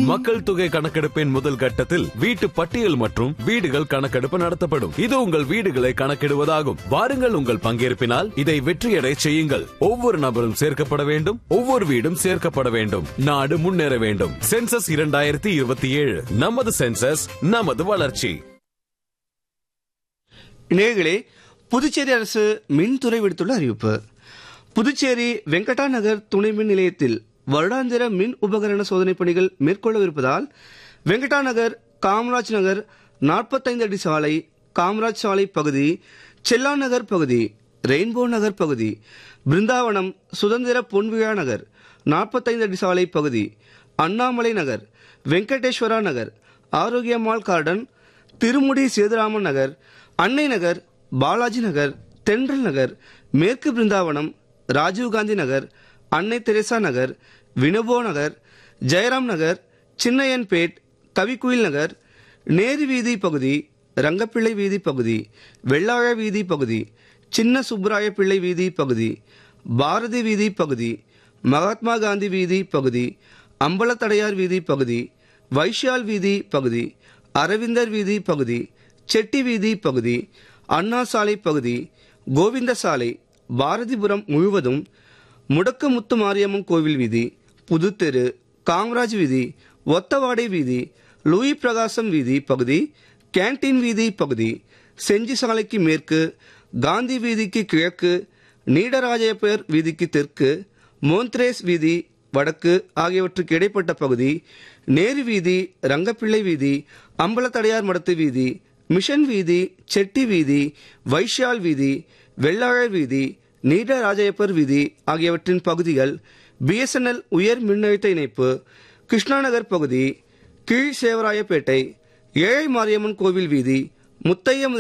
மக்கள் தொகை கணக்கெடுப்பின் முதல் கட்டத்தில் வீட்டு பட்டியல் மற்றும் வீடுகள் கணக்கெடுப்பு நடத்தப்படும் இது உங்கள் வீடுகளை கணக்கிடுவதாகும் வாருங்கள் உங்கள் பங்கேற்பினால் இதை வெற்றியடை செய்யுங்கள் ஒவ்வொரு நபரும் சேர்க்கப்பட வேண்டும் ஒவ்வொரு வீடும் சேர்க்கப்பட வேண்டும் நாடு முன்னேற வேண்டும் சென்சஸ் இரண்டாயிரத்தி இருபத்தி ஏழு நமது சென்சஸ் நமது வளர்ச்சி நேயர்களே புதுச்சேரி அரசு மின்துறை விடுத்துள்ள அறிவிப்பு புதுச்சேரி வெங்கடா நகர் துணை மின் நிலையத்தில் வருடாந்திர மின் உபகரண சோதனை பணிகள் மேற்கொள்ளவிருப்பதால் வெங்கடா நகர் காமராஜ் நகர் நாற்பத்தைந்து அடி சாலை காமராஜ் சாலை பகுதி செல்லா நகர் பகுதி ரெயின்போ நகர் பகுதி பிருந்தாவனம் சுதந்திர பொன்விழா நகர் நாற்பத்தைந்து அடி சாலை பகுதி அண்ணாமலை நகர் வெங்கடேஸ்வரா நகர் ஆரோக்கியம்மாள் கார்டன் திருமுடி சேதுராமன் நகர் அன்னை நகர் பாலாஜி நகர் தென்றல் நகர் மேற்கு பிருந்தாவனம் ராஜீவ்காந்தி நகர் அன்னை தெரேசா நகர் வினோபோ நகர் ஜெயராம் நகர் சின்னையன்பேட் கவிக்குயில் நகர் நேரு வீதி பகுதி ரங்கப்பிள்ளை வீதி பகுதி வெள்ளாழ வீதி பகுதி சின்ன சுப்பராய பிள்ளை வீதி பகுதி பாரதி வீதி பகுதி மகாத்மா காந்தி வீதி பகுதி அம்பலத்தடையார் வீதி பகுதி வைஷ்யால் வீதி பகுதி அரவிந்தர் வீதி பகுதி செட்டி வீதி பகுதி அண்ணா சாலை பகுதி கோவிந்த சாலை பாரதிபுரம் முழுவதும் முடக்கமுத்து மாரியம்மன் கோவில் வீதி புதுத்தெரு காமராஜ் வீதி ஒத்தவாடை வீதி லூயி பிரகாசம் வீதி பகுதி கேண்டீன் வீதி பகுதி செஞ்சி சாலைக்கு மேற்கு காந்தி வீதிக்கு கிழக்கு நீடராஜயப்பர் வீதிக்கு தெற்கு மோந்த்ரேஸ் வீதி வடக்கு ஆகியவற்றுக்கு இடைப்பட்ட பகுதி நேரு வீதி ரங்கப்பிள்ளை வீதி அம்பலத்தடையார் மடத்து வீதி மிஷன் வீதி செட்டி வீதி வைஷ்யால் வீதி வெள்ளாழர் வீதி நீடராஜயப்பர் வீதி ஆகியவற்றின் பகுதிகள் பிஎஸ்என்எல் உயர் மின்னழுத்த இணைப்பு கிருஷ்ணாநகர் பகுதி கீழ் சேவராயப்பேட்டை ஏழை மாரியம்மன் கோவில் வீதி முத்தைய